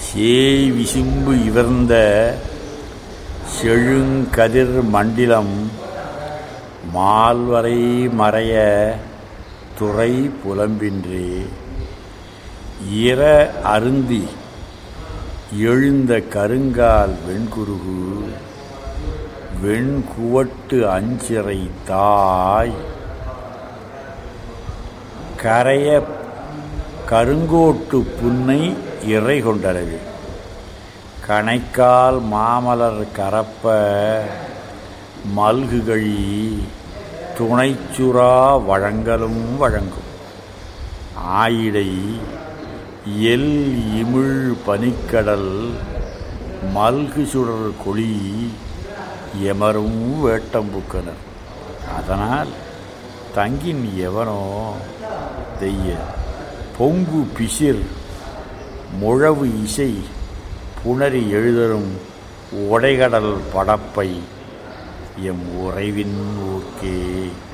சேய் விசும்பு இவர்ந்த செழுங்கதிர் மண்டிலம் மால்வரை மறைய துறை புலம்பின்றே இர அருந்தி எழுந்த கருங்கால் வெண்குருகு வெண்குவட்டு அஞ்சிறை தாய் கரைய கருங்கோட்டு புன்னை இறை கொண்டளவு கணைக்கால் மாமலர் கரப்ப மல்குகழி துணைச்சுறா வழங்கலும் வழங்கும் ஆயிடை எல் இமிழ் பனிக்கடல் மல்கு சுடர் கொளி எமரும் வேட்டம்புக்கனர் அதனால் தங்கின் எவனோ தெய்ய பொங்கு பிசிர் முழவு இசை புணரி எழுதரும் உடைகடல் படப்பை எம் உறைவின் ஊர்க்கே